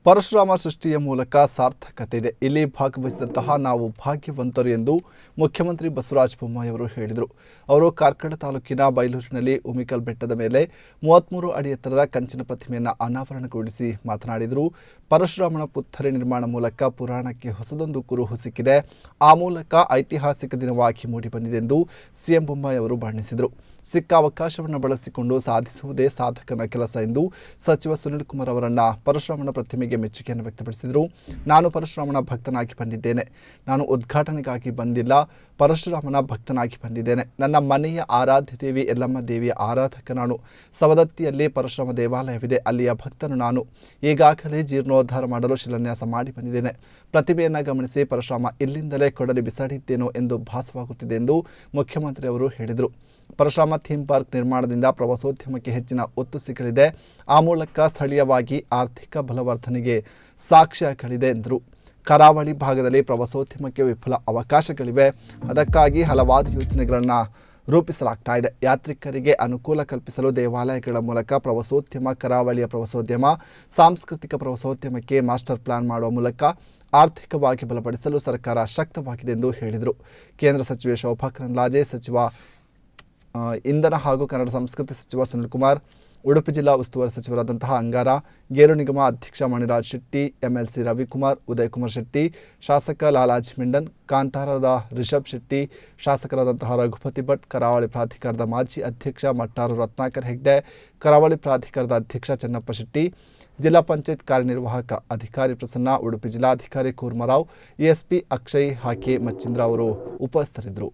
ಪರಶುರಾಮ ಸೃಷ್ಟಿಯ ಮೂಲಕ ಸಾರ್ಥಕತೆ ಇದೆ ಇಲ್ಲಿ ಭಾಗವಹಿಸಿದಂತಹ ನಾವು ಭಾಗ್ಯವಂತರು ಎಂದು ಮುಖ್ಯಮಂತ್ರಿ ಬಸವರಾಜ ಬೊಮ್ಮಾಯಿ ಅವರು ಹೇಳಿದರು ಅವರು ಕಾರ್ಕಳ ತಾಲೂಕಿನ ಬೈಲೂರಿನಲ್ಲಿ ಉಮಿಕಲ್ ಬೆಟ್ಟದ ಮೇಲೆ ಮೂವತ್ತ್ಮೂರು ಅಡಿ ಎತ್ತರದ ಕಂಚಿನ ಪ್ರತಿಮೆಯನ್ನು ಅನಾವರಣಗೊಳಿಸಿ ಮಾತನಾಡಿದರು ಪರಶುರಾಮನ ಪುತ್ಥಳಿ ನಿರ್ಮಾಣ ಮೂಲಕ ಪುರಾಣಕ್ಕೆ ಹೊಸದೊಂದು ಕುರುಹು ಸಿಕ್ಕಿದೆ ಆ ಮೂಲಕ ಐತಿಹಾಸಿಕ ದಿನವಾಗಿ ಮೂಡಿಬಂದಿದೆ ಎಂದು ಸಿಎಂ ಬೊಮ್ಮಾಯಿ ಅವರು ಬಣ್ಣಿಸಿದರು ಸಿಕ್ಕ ಅವಕಾಶವನ್ನು ಬಳಸಿಕೊಂಡು ಸಾಧಿಸುವುದೇ ಸಾಧಕನ ಕೆಲಸ ಎಂದು ಸಚಿವ ಸುನಿಲ್ ಕುಮಾರ್ ಅವರನ್ನ ಪರಶುರಾಮನ ಪ್ರತಿಮೆಗೆ ಮೆಚ್ಚುಗೆಯನ್ನು ವ್ಯಕ್ತಪಡಿಸಿದರು ನಾನು ಪರಶುರಾಮನ ಭಕ್ತನಾಗಿ ಬಂದಿದ್ದೇನೆ ನಾನು ಉದ್ಘಾಟನೆಗಾಗಿ ಬಂದಿಲ್ಲ ಪರಶುರಾಮನ ಭಕ್ತನಾಗಿ ಬಂದಿದ್ದೇನೆ ನನ್ನ ಮನೆಯ ಆರಾಧ್ಯ ದೇವಿ ಯಲ್ಲಮ್ಮ ದೇವಿಯ ಆರಾಧಕ ನಾನು ಸವದತ್ತಿಯಲ್ಲಿ ಪರಶುರಾಮ ದೇವಾಲಯವಿದೆ ಅಲ್ಲಿಯ ಭಕ್ತನು ನಾನು ಈಗಾಗಲೇ ಜೀರ್ಣೋದ್ಧಾರ ಮಾಡಲು ಶಿಲಾನ್ಯಾಸ ಮಾಡಿ ಬಂದಿದ್ದೇನೆ ಪ್ರತಿಭೆಯನ್ನು ಗಮನಿಸಿ ಪರಶುರಾಮ ಇಲ್ಲಿಂದಲೇ ಕೊಡಲಿ ಬಿಸಾಡಿದ್ದೇನೋ ಎಂದು ಭಾಸವಾಗುತ್ತಿದೆ ಎಂದು ಮುಖ್ಯಮಂತ್ರಿ ಅವರು ಹೇಳಿದರು ಪರಶುರಾಮ ಥೀಮ್ ಪಾರ್ಕ್ ನಿರ್ಮಾಣದಿಂದ ಪ್ರವಾಸೋದ್ಯಮಕ್ಕೆ ಹೆಚ್ಚಿನ ಒತ್ತು ಸಿಗಲಿದೆ ಆ ಮೂಲಕ ಸ್ಥಳೀಯವಾಗಿ ಆರ್ಥಿಕ ಬಲವರ್ಧನೆಗೆ ಸಾಕ್ಷ್ಯಗಳಿದೆ ಎಂದರು ಕರಾವಳಿ ಭಾಗದಲ್ಲಿ ಪ್ರವಾಸೋದ್ಯಮಕ್ಕೆ ವಿಪುಲ ಅವಕಾಶಗಳಿವೆ ಅದಕ್ಕಾಗಿ ಹಲವಾರು ಯೋಜನೆಗಳನ್ನು ರೂಪಿಸಲಾಗ್ತಾ ಇದೆ ಯಾತ್ರಿಕರಿಗೆ ಅನುಕೂಲ ಕಲ್ಪಿಸಲು ದೇವಾಲಯಗಳ ಮೂಲಕ ಪ್ರವಾಸೋದ್ಯಮ ಕರಾವಳಿಯ ಪ್ರವಾಸೋದ್ಯಮ ಸಾಂಸ್ಕೃತಿಕ ಪ್ರವಾಸೋದ್ಯಮಕ್ಕೆ ಮಾಸ್ಟರ್ ಪ್ಲಾನ್ ಮಾಡುವ ಮೂಲಕ ಆರ್ಥಿಕವಾಗಿ ಬಲಪಡಿಸಲು ಸರ್ಕಾರ ಶಕ್ತವಾಗಿದೆ ಎಂದು ಹೇಳಿದರು ಕೇಂದ್ರ ಸಚಿವೆ ಶೋಭಾ ಕರಂದ್ಲಾಜೆ ಸಚಿವ ಆ, ಇಂಧನ ಹಾಗೂ ಕನ್ನಡ ಸಂಸ್ಕೃತಿ ಸಚಿವ ಸುನಿಲ್ ಕುಮಾರ್ ಉಡುಪಿ ಜಿಲ್ಲಾ ಉಸ್ತುವಾರಿ ಸಚಿವರಾದಂತಹ ಅಂಗಾರ ಗೇರು ನಿಗಮ ಅಧ್ಯಕ್ಷ ಮಣಿರಾಜ್ ಶೆಟ್ಟಿ ಎಂಎಲ್ಸಿ ರವಿಕುಮಾರ್ ಉದಯಕುಮಾರ್ ಶೆಟ್ಟಿ ಶಾಸಕ ಲಾಲಾಜಿ ಮಿಂಡನ್ ಕಾಂತಾರದ ರಿಷಬ್ ಶೆಟ್ಟಿ ಶಾಸಕರಾದಂತಹ ರಘುಪತಿ ಭಟ್ ಕರಾವಳಿ ಪ್ರಾಧಿಕಾರದ ಮಾಜಿ ಅಧ್ಯಕ್ಷ ಮಟ್ಟಾರು ರತ್ನಾಕರ್ ಹೆಗ್ಡೆ ಕರಾವಳಿ ಪ್ರಾಧಿಕಾರದ ಅಧ್ಯಕ್ಷ ಚೆನ್ನಪ್ಪ ಶೆಟ್ಟಿ ಜಿಲ್ಲಾ ಪಂಚಾಯತ್ ಕಾರ್ಯನಿರ್ವಾಹಕ ಅಧಿಕಾರಿ ಪ್ರಸನ್ನ ಉಡುಪಿ ಜಿಲ್ಲಾಧಿಕಾರಿ ಕೂರ್ಮರಾವ್ ಎಎಸ್ಪಿ ಅಕ್ಷಯ್ ಹಾಕಿ ಮಚ್ಚಿಂದ್ರ ಅವರು ಉಪಸ್ಥಿತರಿದ್ದರು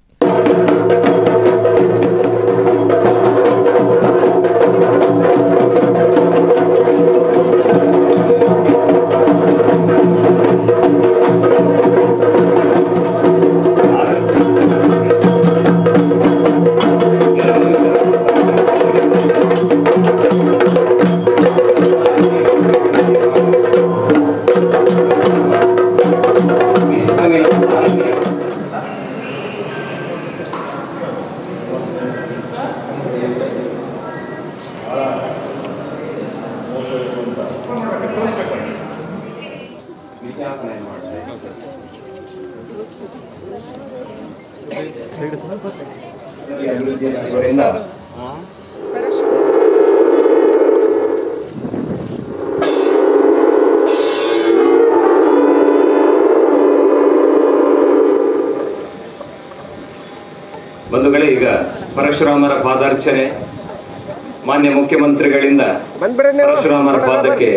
ಬಂಧುಗಳೇ ಈಗ ಪರಶುರಾಮರ ಪಾದಾರ್ಚನೆ ಮಾನ್ಯ ಮುಖ್ಯಮಂತ್ರಿಗಳಿಂದ ಬಂದ್ಬಿಡ್ರಿ ನೀವು ಪರಶುರಾಮರ ಪಾದಕ್ಕೆ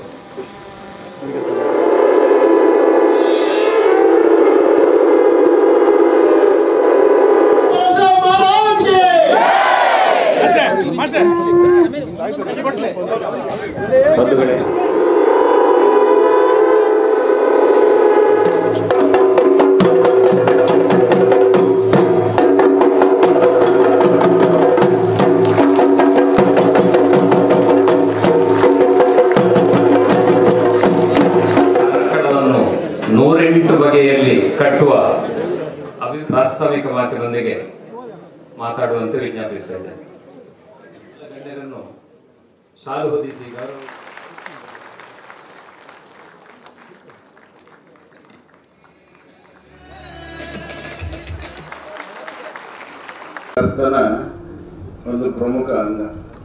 ಬಂಧುಗಳೇ ಕಾರ್ಕಳವನ್ನು ನೂರೆಂಟು ಬಗೆಯಲ್ಲಿ ಕಟ್ಟುವ ಅಭಿ ಪ್ರಾಸ್ತಾವಿಕ ಮಾತಿನೊಂದಿಗೆ ಮಾತಾಡುವಂತೆ ವಿಜ್ಞಾಪಿಸ್ತಾ ಇದ್ದೇನೆ ಎಲ್ಲ ಗಣ್ಯರನ್ನು ಸಾಲು ಹೊದಿಸಿ ಗೌರವ ನರ್ತನ ಒಂದು ಪ್ರಮುಖ ಅಂಗ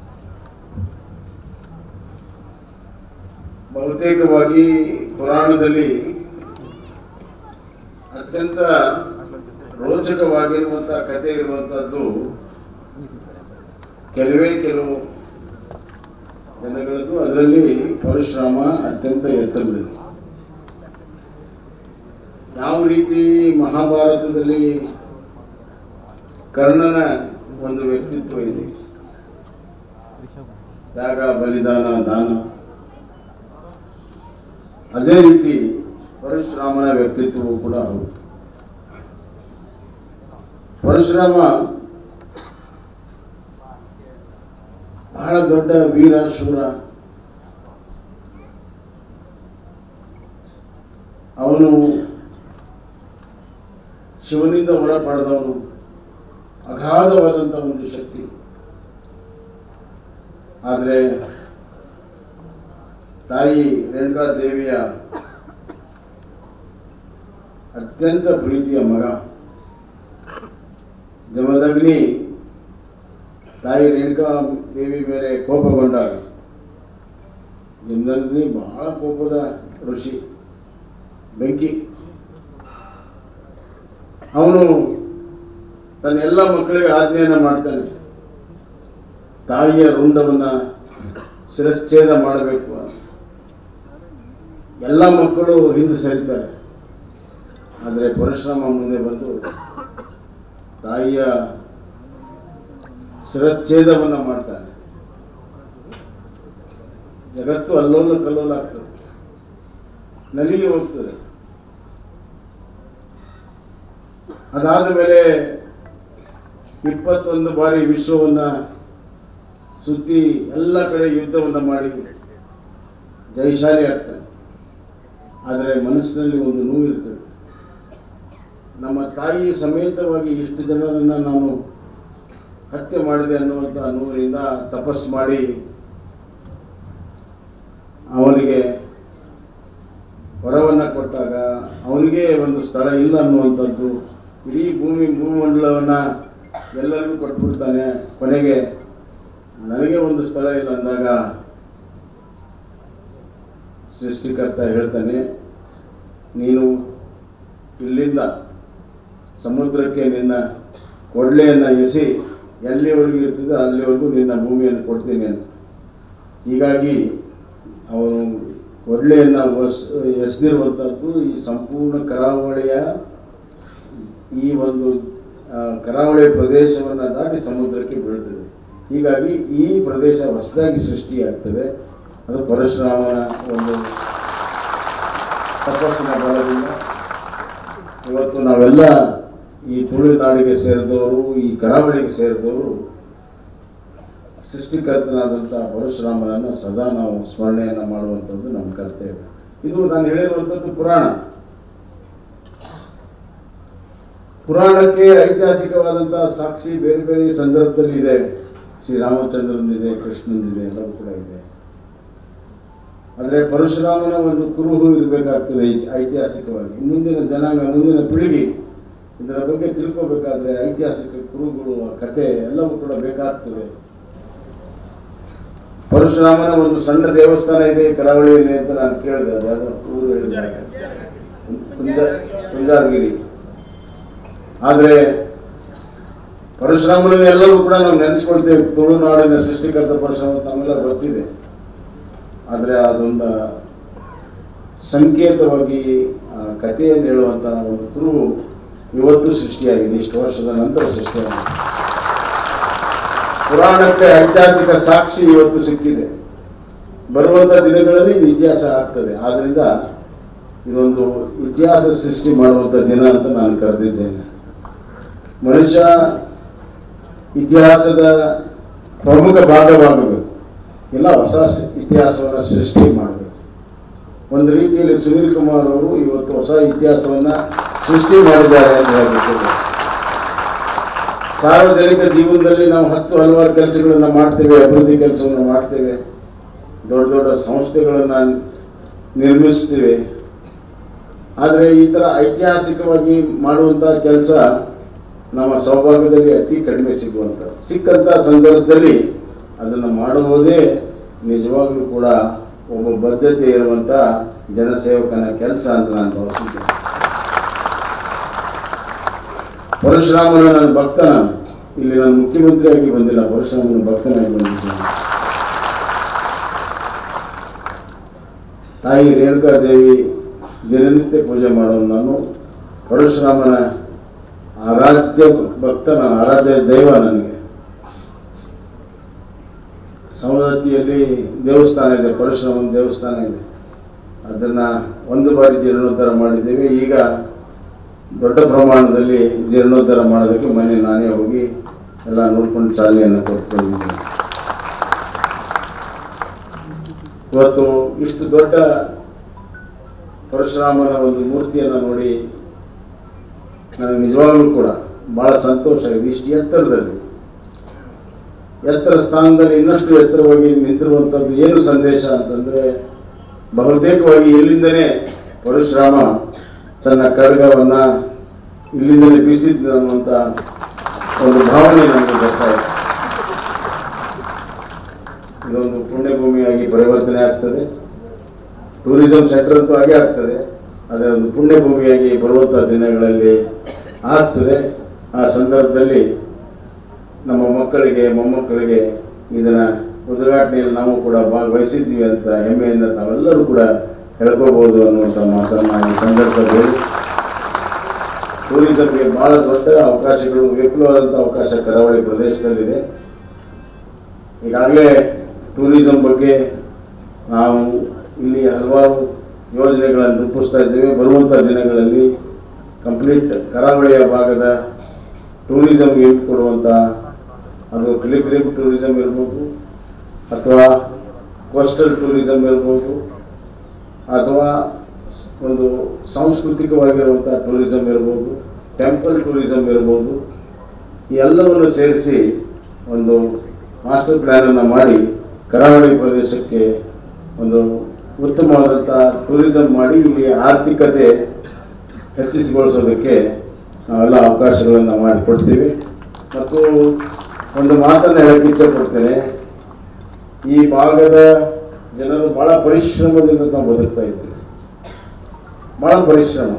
ಬಹುತೇಕವಾಗಿ ಪುರಾಣದಲ್ಲಿ ಅತ್ಯಂತ ರೋಚಕವಾಗಿರುವಂಥ ಕಥೆ ಇರುವಂಥದ್ದು ಕೆಲವೇ ಕೆಲವು ಜನಗಳದ್ದು ಅದರಲ್ಲಿ ಪರಶುರಾಮ ಅತ್ಯಂತ ಎತ್ತರದಲ್ಲಿ ಯಾವ ರೀತಿ ಮಹಾಭಾರತದಲ್ಲಿ ಕರ್ಣನ ಒಂದು ವ್ಯಕ್ತಿತ್ವ ಇದೆ ತ್ಯಾಗ ಬಲಿದಾನ ದಾನ ಅದೇ ರೀತಿ ಪರಶುರಾಮನ ವ್ಯಕ್ತಿತ್ವವು ಕೂಡ ಹೌದು ಪರಶುರಾಮ ಬಹಳ ದೊಡ್ಡ ವೀರ ಶೂರ ಅವನು ಶಿವನಿಂದ ಹೊರ ಪಡೆದವನು ಅಗಾಧವಾದಂಥ ಒಂದು ಶಕ್ತಿ ಆದರೆ ತಾಯಿ ರೇಣುಕಾ ದೇವಿಯ ಅತ್ಯಂತ ಪ್ರೀತಿಯ ಮಗ ಜಮದಗ್ನಿ ತಾಯಿ ರೇಣುಕಾ ದೇವಿ ಮೇಲೆ ಕೋಪಗೊಂಡಾಗ ಜಮದಗ್ನಿ ಬಹಳ ಕೋಪದ ಋಷಿ ಬೆಂಕಿ ಅವನು ತನ್ನ ಎಲ್ಲ ಮಕ್ಕಳಿಗೆ ಆಜ್ಞೆಯನ್ನು ಮಾಡ್ತಾನೆ ತಾಯಿಯ ರುಂಡವನ್ನು ಶಿರಚ್ಛೇದ ಮಾಡಬೇಕು ಎಲ್ಲ ಮಕ್ಕಳು ಹಿಂದೆ ಸರಿತಾರೆ ಆದರೆ ಪರಶುರಾಮ ಮುಂದೆ ಬಂದು ತಾಯಿಯ ಶಿರಚ್ಛೇದವನ್ನು ಮಾಡ್ತಾನೆ ಜಗತ್ತು ಅಲ್ಲೋಲ ಕಲ್ಲೋಲ ಆಗ್ತದೆ ನಲಿಗೆ ಹೋಗ್ತದೆ ಅದಾದ ಮೇಲೆ ಇಪ್ಪತ್ತೊಂದು ಬಾರಿ ವಿಶ್ವವನ್ನು ಸುತ್ತಿ ಎಲ್ಲ ಕಡೆ ಯುದ್ಧವನ್ನು ಮಾಡಿ ಜಯಶಾಲಿ ಆಗ್ತಾನೆ ಆದರೆ ಮನಸ್ಸಿನಲ್ಲಿ ಒಂದು ನೋವಿರ್ತದೆ ನಮ್ಮ ತಾಯಿ ಸಮೇತವಾಗಿ ಇಷ್ಟು ಜನರನ್ನು ನಾನು ಹತ್ಯೆ ಮಾಡಿದೆ ಅನ್ನುವಂಥ ನೋವಿನಿಂದ ತಪಸ್ಸು ಮಾಡಿ ಅವನಿಗೆ ವರವನ್ನು ಕೊಟ್ಟಾಗ ಅವನಿಗೆ ಒಂದು ಸ್ಥಳ ಇಲ್ಲ ಅನ್ನುವಂಥದ್ದು ಇಡೀ ಭೂಮಿ ಭೂಮಂಡಲವನ್ನು ಎಲ್ಲರಿಗೂ ಕೊಟ್ಬಿಡ್ತಾನೆ ಕೊನೆಗೆ ನನಗೆ ಒಂದು ಸ್ಥಳ ಇಲ್ಲ ಅಂದಾಗ ಸೃಷ್ಟಿಕರ್ತ ಹೇಳ್ತಾನೆ ನೀನು ಇಲ್ಲಿಂದ ಸಮುದ್ರಕ್ಕೆ ನಿನ್ನ ಕೊಡ್ಲೆಯನ್ನು ಎಸಿ ಎಲ್ಲಿವರೆಗೂ ಇರ್ತದೆ ಅಲ್ಲಿವರೆಗೂ ನಿನ್ನ ಭೂಮಿಯನ್ನು ಕೊಡ್ತೀನಿ ಅಂತ ಹೀಗಾಗಿ ಅವನು ಕೊಡ್ಲೆಯನ್ನು ಒಸ್ ಎಸೆದಿರುವಂಥದ್ದು ಈ ಸಂಪೂರ್ಣ ಕರಾವಳಿಯ ಈ ಒಂದು ಆ, ಕರಾವಳಿ ಪ್ರದೇಶವನ್ನು ದಾಟಿ ಸಮುದ್ರಕ್ಕೆ ಬೀಳ್ತದೆ ಹೀಗಾಗಿ ಈ ಪ್ರದೇಶ ಹೊಸದಾಗಿ ಸೃಷ್ಟಿಯಾಗ್ತದೆ ಅದು ಪರಶುರಾಮನ ಒಂದು ತಪಸ್ಸಿನ ಬಲದಿಂದ ಇವತ್ತು ನಾವೆಲ್ಲ ಈ ತುಳುನಾಡಿಗೆ ಸೇರಿದವರು ಈ ಕರಾವಳಿಗೆ ಸೇರಿದವರು ಸೃಷ್ಟಿಕರ್ತನಾದಂಥ ಪರಶುರಾಮನನ್ನು ಸದಾ ನಾವು ಸ್ಮರಣೆಯನ್ನು ಮಾಡುವಂಥದ್ದು ನಮ್ಮ ಕರ್ತವ್ಯ ಇದು ನಾನು ಹೇಳಿರುವಂಥದ್ದು ಪುರಾಣ ಪುರಾಣಕ್ಕೆ ಐತಿಹಾಸಿಕವಾದಂಥ ಸಾಕ್ಷಿ ಬೇರೆ ಬೇರೆ ಸಂದರ್ಭದಲ್ಲಿ ಇದೆ ಶ್ರೀರಾಮಚಂದ್ರನಿದೆ ಕೃಷ್ಣನಿದೆ ಎಲ್ಲವೂ ಕೂಡ ಇದೆ ಆದರೆ ಪರಶುರಾಮನ ಒಂದು ಕುರುಹು ಇರಬೇಕಾಗ್ತದೆ ಐ- ಐತಿಹಾಸಿಕವಾಗಿ ಮುಂದಿನ ಜನಾಂಗ ಮುಂದಿನ ಪೀಳಿಗೆ ಇದರ ಬಗ್ಗೆ ತಿಳ್ಕೋಬೇಕಾದ್ರೆ ಐತಿಹಾಸಿಕ ಕುರುಹುಗಳು ಆ ಕತೆ ಎಲ್ಲವೂ ಕೂಡ ಬೇಕಾಗ್ತದೆ ಪರಶುರಾಮನ ಒಂದು ಸಣ್ಣ ದೇವಸ್ಥಾನ ಇದೆ ಕರಾವಳಿಯಲ್ಲಿ ಅಂತ ನಾನು ಕೇಳಿದೆ ಅದು ಯಾವ್ದೋ ಊರು ಹೇಳಿದಾಗ ಕುಂಜ ಕುಂಜಾರಗಿರಿ ಆದರೆ ಪರಶುರಾಮನ ಎಲ್ಲರೂ ಕೂಡ ನಾವು ನೆನೆಸ್ಕೊಳ್ತೇವೆ ತುಳುನಾಡಿನ ಸೃಷ್ಟಿಕರ್ತ ಪರಶುರಾಮ ತಮ್ಮೆಲ್ಲ ಗೊತ್ತಿದೆ ಆದರೆ ಅದೊಂದು ಸಂಕೇತವಾಗಿ ಆ ಕಥೆಯನ್ನು ಹೇಳುವಂಥ ಒಂದು ಕುರುಹು ಇವತ್ತು ಸೃಷ್ಟಿಯಾಗಿದೆ ಇಷ್ಟು ವರ್ಷದ ನಂತರ ಸೃಷ್ಟಿಯಾಗಿದೆ ಪುರಾಣಕ್ಕೆ ಐತಿಹಾಸಿಕ ಸಾಕ್ಷಿ ಇವತ್ತು ಸಿಕ್ಕಿದೆ ಬರುವಂಥ ದಿನಗಳಲ್ಲಿ ಇದು ಇತಿಹಾಸ ಆಗ್ತದೆ ಆದ್ದರಿಂದ ಇದೊಂದು ಇತಿಹಾಸ ಸೃಷ್ಟಿ ಮಾಡುವಂಥ ದಿನ ಅಂತ ನಾನು ಕರೆದಿದ್ದೇನೆ ಮನುಷ್ಯ ಇತಿಹಾಸದ ಪ್ರಮುಖ ಭಾಗವಾಗಬೇಕು ಇಲ್ಲ ಹೊಸ ಸ- ಇತಿಹಾಸವನ್ನು ಸೃಷ್ಟಿ ಮಾಡಬೇಕು ಒಂದು ರೀತಿಯಲ್ಲಿ ಸುನೀಲ್ ಕುಮಾರ್ ಅವರು ಇವತ್ತು ಹೊಸ ಇತಿಹಾಸವನ್ನು ಸೃಷ್ಟಿ ಮಾಡಿದ್ದಾರೆ ಅಂತ ಹೇಳ್ಬೇಕು ಸಾರ್ವಜನಿಕ ಜೀವನದಲ್ಲಿ ನಾವು ಹತ್ತು ಹಲವಾರು ಕೆಲಸಗಳನ್ನು ಮಾಡ್ತೇವೆ ಅಭಿವೃದ್ಧಿ ಕೆಲಸವನ್ನು ಮಾಡ್ತೇವೆ ದೊಡ್ಡ ದೊಡ್ಡ ಸಂಸ್ಥೆಗಳನ್ನು ನಿರ್ಮಿಸ್ತೀವಿ ಆದರೆ ಈ ಥರ ಐತಿಹಾಸಿಕವಾಗಿ ಮಾಡುವಂಥ ಕೆಲಸ ನಮ್ಮ ಸೌಭಾಗ್ಯದಲ್ಲಿ ಅತಿ ಕಡಿಮೆ ಸಿಗುವಂಥ ಸಿಕ್ಕಂಥ ಸಂದರ್ಭದಲ್ಲಿ ಅದನ್ನು ಮಾಡುವುದೇ ನಿಜವಾಗ್ಲೂ ಕೂಡ ಒಬ್ಬ ಬದ್ಧತೆ ಇರುವಂಥ ಜನಸೇವಕನ ಕೆಲಸ ಅಂತ ನಾನು ಭಾವಿಸಿದ್ದೇನೆ ಪರಶುರಾಮನ ನನ್ನ ಭಕ್ತ ನಾನು ಇಲ್ಲಿ ನಾನು ಮುಖ್ಯಮಂತ್ರಿಯಾಗಿ ಬಂದಿಲ್ಲ ಪರಶುರಾಮನ ಭಕ್ತನಾಗಿ ಬಂದಿದ್ದೇನೆ ತಾಯಿ ರೇಣುಕಾದೇವಿ ದಿನನಿತ್ಯ ಪೂಜೆ ಮಾಡೋನು ನಾನು ಪರಶುರಾಮನ ಆರಾಧ್ಯ ಭಕ್ತ ನಾನು ಆರಾಧ್ಯ ದೈವ ನನಗೆ ಸವದತ್ತಿಯಲ್ಲಿ ದೇವಸ್ಥಾನ ಇದೆ ಪರಶುರಾಮನ ದೇವಸ್ಥಾನ ಇದೆ ಅದನ್ನು ಒಂದು ಬಾರಿ ಜೀರ್ಣೋದ್ಧಾರ ಮಾಡಿದ್ದೇವೆ ಈಗ ದೊಡ್ಡ ಪ್ರಮಾಣದಲ್ಲಿ ಜೀರ್ಣೋದ್ಧಾರ ಮಾಡೋದಕ್ಕೆ ಮನೆ ನಾನೇ ಹೋಗಿ ಎಲ್ಲ ನೋಡ್ಕೊಂಡು ಚಾಲನೆಯನ್ನು ಕೊಟ್ಕೊಂಡಿದ್ದೀನಿ ಇವತ್ತು ಇಷ್ಟು ದೊಡ್ಡ ಪರಶುರಾಮನ ಒಂದು ಮೂರ್ತಿಯನ್ನು ನೋಡಿ ನನಗೆ ನಿಜವಾಗ್ಲೂ ಕೂಡ ಭಾಳ ಸಂತೋಷ ಆಗಿದೆ ಇಷ್ಟು ಎತ್ತರದಲ್ಲಿ ಎತ್ತರ ಸ್ಥಾನದಲ್ಲಿ ಇನ್ನಷ್ಟು ಎತ್ತರವಾಗಿ ನಿಂತಿರುವಂಥದ್ದು ಏನು ಸಂದೇಶ ಅಂತಂದರೆ ಬಹುತೇಕವಾಗಿ ಇಲ್ಲಿಂದನೇ ಪರಶುರಾಮ ತನ್ನ ಖಡ್ಗವನ್ನು ಇಲ್ಲಿಂದಲೇ ಬೀಸಿದ್ದ ಅನ್ನುವಂಥ ಒಂದು ಭಾವನೆ ನಮಗೆ ಬರ್ತಾ ಇದೆ ಇದೊಂದು ಪುಣ್ಯಭೂಮಿಯಾಗಿ ಪರಿವರ್ತನೆ ಆಗ್ತದೆ ಟೂರಿಸಂ ಸೆಂಟರ್ ಅಂತೂ ಹಾಗೆ ಆಗ್ತದೆ ಅದರ ಒಂದು ಪುಣ್ಯಭೂಮಿಯಾಗಿ ಬರುವಂಥ ದಿನಗಳಲ್ಲಿ ಆಗ್ತದೆ ಆ ಸಂದರ್ಭದಲ್ಲಿ ನಮ್ಮ ಮಕ್ಕಳಿಗೆ ಮೊಮ್ಮಕ್ಕಳಿಗೆ ಇದನ್ನು ಉದ್ಘಾಟನೆಯಲ್ಲಿ ನಾವು ಕೂಡ ಭಾಗವಹಿಸಿದ್ದೀವಿ ಅಂತ ಹೆಮ್ಮೆಯಿಂದ ತಾವೆಲ್ಲರೂ ಕೂಡ ಹೇಳ್ಕೋಬಹುದು ಅನ್ನುವಂಥ ಮಾತನ್ನು ಈ ಸಂದರ್ಭದಲ್ಲಿ ಟೂರಿಸಂಗೆ ಭಾಳ ದೊಡ್ಡ ಅವಕಾಶಗಳು ವಿಪುಲವಾದಂಥ ಅವಕಾಶ ಕರಾವಳಿ ಪ್ರದೇಶದಲ್ಲಿದೆ ಈಗಾಗಲೇ ಟೂರಿಸಂ ಬಗ್ಗೆ ನಾವು ಇಲ್ಲಿ ಹಲವಾರು ಯೋಜನೆಗಳನ್ನು ರೂಪಿಸ್ತಾ ಇದ್ದೇವೆ ಬರುವಂಥ ದಿನಗಳಲ್ಲಿ ಕಂಪ್ಲೀಟ್ ಕರಾವಳಿಯ ಭಾಗದ ಟೂರಿಸಂಗೆ ಕೊಡುವಂಥ ಅದು ಪಿಲಿಗ್ರಿಮ್ ಟೂರಿಸಂ ಇರ್ಬೋದು ಅಥವಾ ಕೋಸ್ಟಲ್ ಟೂರಿಸಂ ಇರ್ಬೋದು ಅಥವಾ ಒಂದು ಸಾಂಸ್ಕೃತಿಕವಾಗಿರುವಂಥ ಟೂರಿಸಂ ಇರ್ಬೋದು ಟೆಂಪಲ್ ಟೂರಿಸಂ ಇರ್ಬೋದು ಈ ಎಲ್ಲವನ್ನು ಸೇರಿಸಿ ಒಂದು ಮಾಸ್ಟರ್ ಪ್ಲ್ಯಾನನ್ನು ಮಾಡಿ ಕರಾವಳಿ ಪ್ರದೇಶಕ್ಕೆ ಒಂದು ಉತ್ತಮವಾದಂಥ ಟೂರಿಸಂ ಮಾಡಿ ಇಲ್ಲಿ ಆರ್ಥಿಕತೆ ಹೆಚ್ಚಿಸಿಗೊಳಿಸೋದಕ್ಕೆ ನಾವೆಲ್ಲ ಅವಕಾಶಗಳನ್ನು ಮಾಡಿಕೊಡ್ತೀವಿ ಮತ್ತು ಒಂದು ಮಾತನ್ನು ಹೇಳಕ್ಕೆ ಇಚ್ಛಪಡ್ತೇನೆ ಈ ಭಾಗದ ಜನರು ಭಾಳ ಪರಿಶ್ರಮದಿಂದ ನಾವು ಬದುಕ್ತಾ ಇದ್ದೀವಿ ಭಾಳ ಪರಿಶ್ರಮ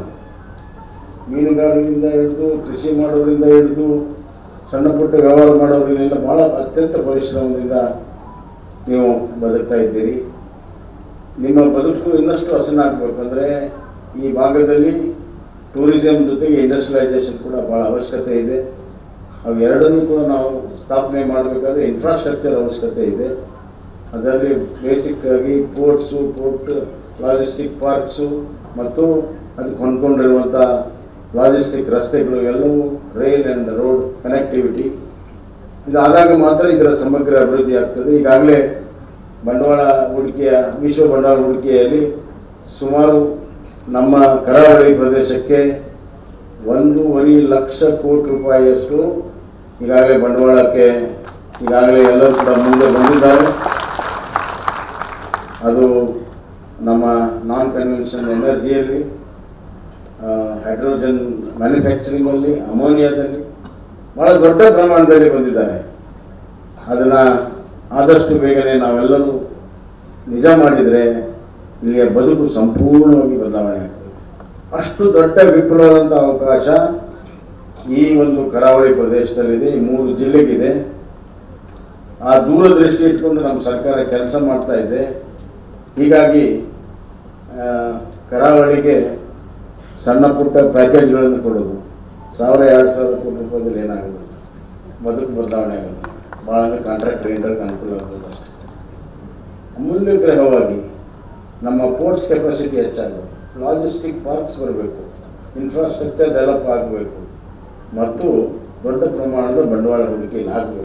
ಮೀನುಗಾರರಿಂದ ಹಿಡಿದು ಕೃಷಿ ಮಾಡೋರಿಂದ ಹಿಡಿದು ಸಣ್ಣ ಪುಟ್ಟ ವ್ಯವಹಾರ ಮಾಡೋರಿಗೆಲ್ಲ ಭಾಳ ಅತ್ಯಂತ ಪರಿಶ್ರಮದಿಂದ ನೀವು ಬದುಕ್ತಾ ಇದ್ದೀರಿ ನಿಮ್ಮ ಬದುಕು ಇನ್ನಷ್ಟು ಹಸನಾಗಬೇಕಂದ್ರೆ ಈ ಭಾಗದಲ್ಲಿ ಟೂರಿಸಂ ಜೊತೆಗೆ ಇಂಡಸ್ಟ್ರಿಯಲೈಸೇಷನ್ ಕೂಡ ಭಾಳ ಅವಶ್ಯಕತೆ ಇದೆ ಅವು ಎರಡನ್ನೂ ಕೂಡ ನಾವು ಸ್ಥಾಪನೆ ಮಾಡಬೇಕಾದ್ರೆ ಇನ್ಫ್ರಾಸ್ಟ್ರಕ್ಚರ್ ಅವಶ್ಯಕತೆ ಇದೆ ಅದರಲ್ಲಿ ಬೇಸಿಕ್ ಆಗಿ ಪೋರ್ಟ್ಸು ಪೋರ್ಟ್ ಲಾಜಿಸ್ಟಿಕ್ ಪಾರ್ಕ್ಸು ಮತ್ತು ಅದಕ್ಕೆ ಹೊಂದ್ಕೊಂಡಿರುವಂಥ ಲಾಜಿಸ್ಟಿಕ್ ರಸ್ತೆಗಳು ಎಲ್ಲವೂ ರೈಲ್ ಆ್ಯಂಡ್ ರೋಡ್ ಕನೆಕ್ಟಿವಿಟಿ ಇದಾದಾಗ ಮಾತ್ರ ಇದರ ಸಮಗ್ರ ಅಭಿವೃದ್ಧಿ ಆಗ್ತದೆ ಈಗಾಗಲೇ ಬಂಡವಾಳ ಹೂಡಿಕೆಯ ವಿಶ್ವ ಬಂಡವಾಳ ಹೂಡಿಕೆಯಲ್ಲಿ ಸುಮಾರು ನಮ್ಮ ಕರಾವಳಿ ಪ್ರದೇಶಕ್ಕೆ ಒಂದೂವರೆ ಲಕ್ಷ ಕೋಟಿ ರೂಪಾಯಿಯಷ್ಟು ಈಗಾಗಲೇ ಬಂಡವಾಳಕ್ಕೆ ಈಗಾಗಲೇ ಎಲ್ಲರೂ ಕೂಡ ಮುಂದೆ ಬಂದಿದ್ದಾರೆ ಅದು ನಮ್ಮ ನಾನ್ ಕನ್ವೆನ್ಷನ್ ಎನರ್ಜಿಯಲ್ಲಿ ಹೈಡ್ರೋಜನ್ ಮ್ಯಾನುಫ್ಯಾಕ್ಚರಿಂಗಲ್ಲಿ ಅಮೋನಿಯಾದಲ್ಲಿ ಭಾಳ ದೊಡ್ಡ ಪ್ರಮಾಣದಲ್ಲಿ ಬಂದಿದ್ದಾರೆ ಅದನ್ನು ಆದಷ್ಟು ಬೇಗನೆ ನಾವೆಲ್ಲರೂ ನಿಜ ಮಾಡಿದರೆ ಇಲ್ಲಿಯ ಬದುಕು ಸಂಪೂರ್ಣವಾಗಿ ಬದಲಾವಣೆ ಆಗ್ತದೆ ಅಷ್ಟು ದೊಡ್ಡ ವಿಪುಲವಾದಂಥ ಅವಕಾಶ ಈ ಒಂದು ಕರಾವಳಿ ಪ್ರದೇಶದಲ್ಲಿದೆ ಈ ಮೂರು ಜಿಲ್ಲೆಗಿದೆ ಆ ದೂರದೃಷ್ಟಿ ಇಟ್ಕೊಂಡು ನಮ್ಮ ಸರ್ಕಾರ ಕೆಲಸ ಮಾಡ್ತಾ ಇದೆ ಹೀಗಾಗಿ ಆ, ಕರಾವಳಿಗೆ ಸಣ್ಣ ಪುಟ್ಟ ಪ್ಯಾಕೇಜ್ಗಳನ್ನು ಕೊಡೋದು ಸಾವಿರ ಎರಡು ಸಾವಿರ ಕೋಟಿ ರೂಪಾಯಿದಲ್ಲಿ ಏನಾಗೋದು ಬದುಕು ಬದಲಾವಣೆ ಆಗೋದು ಭಾಳ ಅಂದರೆ ಕಾಂಟ್ರಾಕ್ಟ್ ರೇಂಡರ್ಗೆ ಅನುಕೂಲ ಆಗೋದು ಅಷ್ಟೇ ಅಮೂಲ್ಯ ಗ್ರಹವಾಗಿ ನಮ್ಮ ಪೋರ್ಟ್ಸ್ ಕೆಪಾಸಿಟಿ ಹೆಚ್ಚಾಗಬೇಕು ಲಾಜಿಸ್ಟಿಕ್ ಪಾರ್ಕ್ಸ್ ಬರಬೇಕು ಇನ್ಫ್ರಾಸ್ಟ್ರಕ್ಚರ್ ಡೆವಲಪ್ ಆಗಬೇಕು ಮತ್ತು ದೊಡ್ಡ ಪ್ರಮಾಣದ ಬಂಡವಾಳ ಹೂಡಿಕೆ ಇಲ್ಲಿ ಆಗಬೇಕು